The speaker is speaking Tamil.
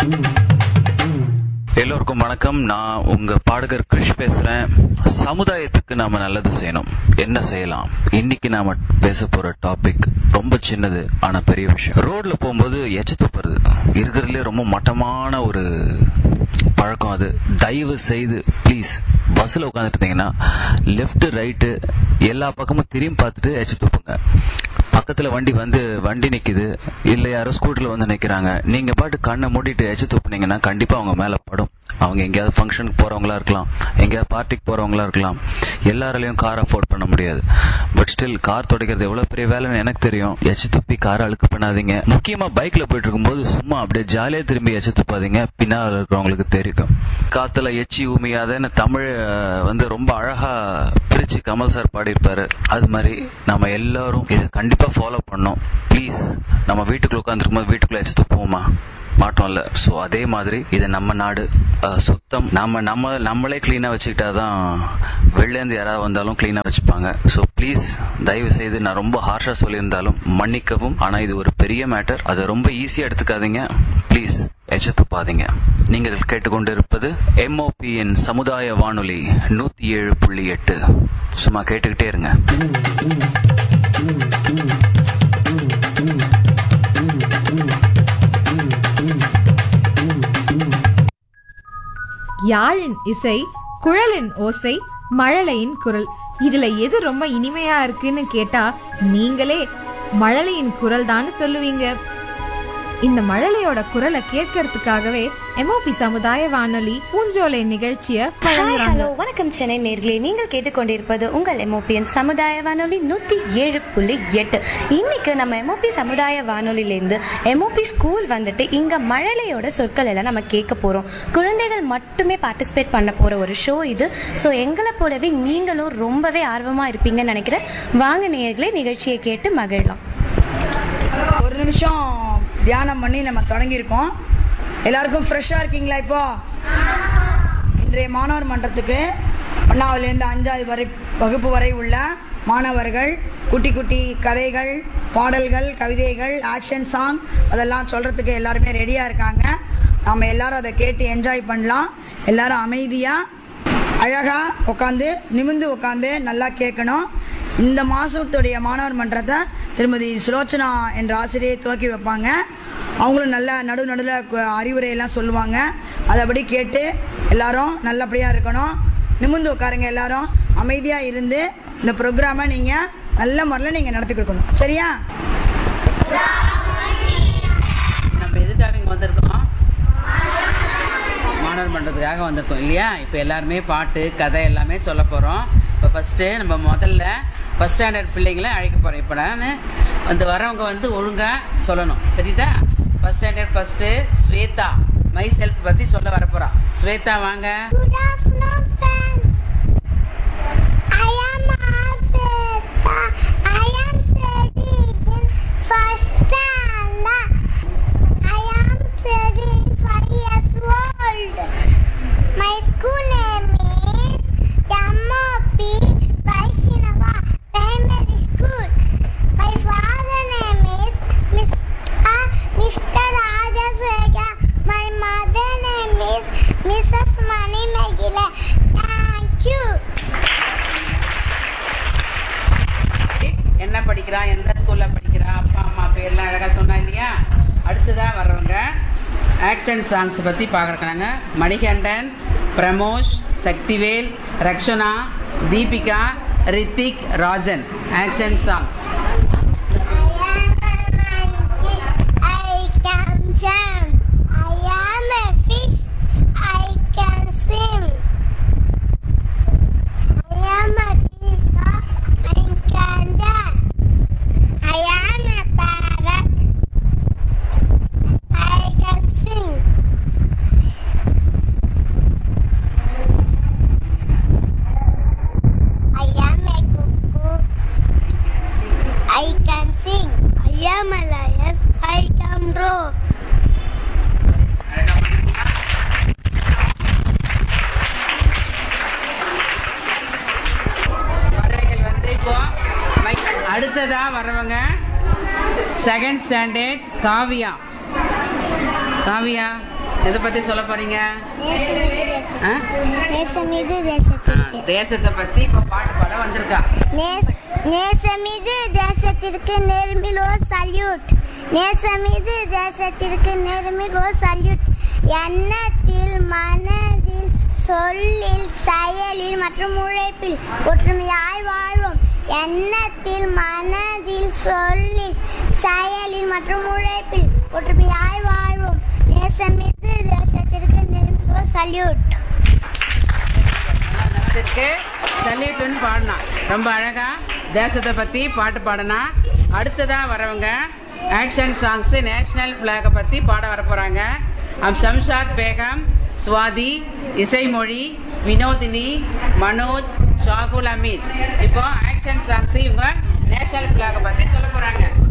எல்லோருக்கும் வணக்கம் நான் உங்க பாடகர் கிருஷ் பேசுறேன் சமுதாயத்துக்கு நாம நல்லது செய்யணும் என்ன செய்யலாம் இன்னைக்கு நாம பேச போற டாபிக் ரொம்ப சின்னது ஆனா பெரிய விஷயம் ரோட்ல போகும்போது எச்ச துப்புறது இருக்கிறதுலே ரொம்ப மட்டமான ஒரு பழக்கம் அது தயவு செய்து ப்ளீஸ் பஸ்ல உட்காந்துட்டு இருந்தீங்கன்னா லெஃப்ட் ரைட்டு எல்லா பக்கமும் திரும்பி பார்த்துட்டு எச்ச துப்புங்க பக்கத்துல வண்டி வந்து வண்டி நிக்குது இல்ல யாரோ ஸ்கூட்டர்ல வந்து நிக்கிறாங்க நீங்க பாட்டு கண்ணை மூடிட்டு எச்சு துப்புனீங்கன்னா கண்டிப்பா அவங்க மேல படும் அவங்க எங்கேயாவது ஃபங்க்ஷனுக்கு போறவங்களா இருக்கலாம் எங்கேயாவது பார்ட்டிக்கு போறவங்களா இருக்கலாம் எல்லாராலையும் கார் அஃபோர்ட் பண்ண முடியாது பட் ஸ்டில் கார் துடைக்கிறது எவ்வளவு பெரிய வேலைன்னு எனக்கு தெரியும் எச்சு துப்பி காரை அழுக்கு பண்ணாதீங்க முக்கியமா பைக்ல போயிட்டு இருக்கும்போது சும்மா அப்படியே ஜாலியா திரும்பி எச்சு துப்பாதீங்க பின்னால் இருக்கிறவங்களுக்கு தெரியும் காத்துல எச்சி உமியாதன்னு தமிழ் அஹ், வந்து ரொம்ப அழகா பிரிச்சு கமல் சார் பாடியிருப்பாரு அது மாதிரி நம்ம எல்லாரும் இதை கண்டிப்பா ஃபாலோ பண்ணோம் ப்ளீஸ் நம்ம வீட்டுக்குள்ள உட்காந்துருக்கும் போது வீட்டுக்குள்ள எச்சு துப்புவோமா மாட்டோம்ல சோ அதே மாதிரி இது நம்ம நாடு அஹ், சுத்தம் நம்ம நம்ம நம்மளே கிளீனா வச்சுக்கிட்டாதான் வெளில இருந்து யாராவது வந்தாலும் கிளீனா வச்சுப்பாங்க சோ ப்ளீஸ் தயவு செய்து நான் ரொம்ப ஹார்ஷா சொல்லியிருந்தாலும் மன்னிக்கவும் ஆனா இது ஒரு பெரிய மேட்டர் அதை ரொம்ப ஈஸியா எடுத்துக்காதீங்க ப்ளீஸ் எச்ச துப்பாதீங்க நீங்கள் கேட்டுக்கொண்டிருப்பது எம்ஓபியின் சமுதாய வானொலி நூத்தி ஏழு புள்ளி எட்டு சும்மா கேட்டுக்கிட்டே இருங்க யாழின் இசை குழலின் ஓசை மழலையின் குரல் இதுல எது ரொம்ப இனிமையா இருக்குன்னு கேட்டா நீங்களே மழலையின் குரல் தான் சொல்லுவீங்க இந்த மழலையோட குரலை கேட்கறதுக்காகவே எம்ஓபி சமுதாய வானொலி பூஞ்சோலை நிகழ்ச்சிய ஹாய் வழங்குறாங்க ஹலோ வணக்கம் சென்னை நேர்களே நீங்கள் கேட்டுக்கொண்டிருப்பது உங்கள் எம்ஓபிஎன் சமுதாய வானொலி நூற்றி ஏழு புள்ளி எட்டு இன்னைக்கு நம்ம எம்ஓபி சமுதாய வானொலியிலேருந்து எம்ஓபி ஸ்கூல் வந்துட்டு இங்கே மழலையோட சொற்கள் எல்லாம் நம்ம கேட்க போகிறோம் குழந்தைகள் மட்டுமே பார்ட்டிசிபேட் பண்ண போகிற ஒரு ஷோ இது ஸோ எங்களை போலவே நீங்களும் ரொம்பவே ஆர்வமாக இருப்பீங்கன்னு நினைக்கிறேன் வாங்க நேர்களே நிகழ்ச்சியை கேட்டு மகிழலாம் ஒரு நிமிஷம் தியானம் பண்ணி நம்ம தொடங்கியிருக்கோம் எல்லாருக்கும் ஃப்ரெஷ்ஷாக இருக்கீங்களா இப்போ இன்றைய மாணவர் மன்றத்துக்கு ஒன்றாவதுலேருந்து அஞ்சாவது வரை வகுப்பு வரை உள்ள மாணவர்கள் குட்டி குட்டி கதைகள் பாடல்கள் கவிதைகள் ஆக்ஷன் சாங் அதெல்லாம் சொல்கிறதுக்கு எல்லாருமே ரெடியாக இருக்காங்க நாம் எல்லாரும் அதை கேட்டு என்ஜாய் பண்ணலாம் எல்லாரும் அமைதியாக அழகா உட்காந்து நிமிந்து உட்காந்து நல்லா கேட்கணும் இந்த மாசத்துடைய மாணவர் மன்றத்தை திருமதி சுலோச்சனா என்ற ஆசிரியை துவக்கி வைப்பாங்க அவங்களும் நல்ல நடு நடுவில் அறிவுரை எல்லாம் சொல்லுவாங்க அதபடி கேட்டு எல்லாரும் நல்லபடியாக இருக்கணும் நிமிந்து உட்காருங்க எல்லாரும் அமைதியாக இருந்து இந்த ப்ரோக்ராமை நீங்கள் நல்ல முறையில் நீங்கள் நடத்தி கொடுக்கணும் சரியா நம்ம எதுக்காக இங்கே வந்திருக்கோம் மாணவர் மன்றத்துக்காக வந்திருக்கோம் இல்லையா இப்போ எல்லாருமே பாட்டு கதை எல்லாமே சொல்ல போகிறோம் இப்போ ஃபஸ்ட்டு நம்ம முதல்ல ஃபஸ்ட் ஸ்டாண்டர்ட் பிள்ளைங்களை அழைக்க போகிறோம் இப்போ நான் வந்து வரவங்க வந்து ஒழுங்காக சொல்லணும் தெரியுதா first standard first Swetha myself பற்றி சொல்ல வர போகிறா ஸ்வேதா வாங்க Good afternoon, friends. I am Asita. I am studying in first standard. I am studying five years old. My school name is MOP Vaishnava Primary School. My father name is Mr. Mr. Rajaswega. My mother name is Mrs. Mani Megile. Thank you. என்ன படிக்கிறா எந்த ஸ்கூலில் படிக்கிறா அப்பா அம்மா பேர்லாம் அழகாக சொன்னா இல்லையா அடுத்ததாக வர்றவங்க ஆக்ஷன் சாங்ஸ் பற்றி பார்க்குறாங்க Manikandan Pramosh Sakthivel Rakshana Deepika Rithik Rajan action songs I am a monkey. I can jump. I am a fish. I can swim. I am a teacher. I can dance. I am a parrot. I can sing. I am a cuckoo. I can sing. I am a lion. I can roar. வரவைகள் வந்து இப்போ mic- அடுத்ததா வர்றவங்க செகண்ட் ஸ்டாண்டர்ட் காவியா காவியா எதை பத்தி சொல்ல போறீங்க ஆ? நேசமிகு ஆ, தேசத்திற்கு தேசத்தை பத்தி இப்ப பாட்டு பாட வந்திருக்கா நேச- நேசமிகு தேசத்திற்கு நேர்மில் ஓ சல்யூட் நேசமிகு தேசத்திற்கு நேர்மில் ஓ சல்யூட் எண்ணத்தில் மனதில் சொல்லில் செயலில் மற்றும் உழைப்பில் ஒற்றுமையாய் வாழ்வோம் எண்ணத்தில் மனதில் சொல்லில் செயலில் மற்றும் உழைப்பில் ஒற்றுமையாய் வாழ்வோம் நேசமிகு தேசத்திற்கு நேர்மில் ஓ சல்யூட் இருக்கு சல்யூட்டுன்னு பாடினா ரொம்ப அழகா தேசத்தை பத்தி பாட்டு பாடினா அடுத்ததா வரவங்க ஆக்ஷன் சாங்ஸ் நேஷனல் பிளாக பத்தி பாட வர போறாங்க அம் ஷம்ஷாத் பேகம் சுவாதி இசைமொழி வினோதினி மனோஜ் ஷாகுல் அமீத் இப்போ ஆக்ஷன் சாங்ஸ் இவங்க நேஷனல் பிளாக பத்தி சொல்ல போறாங்க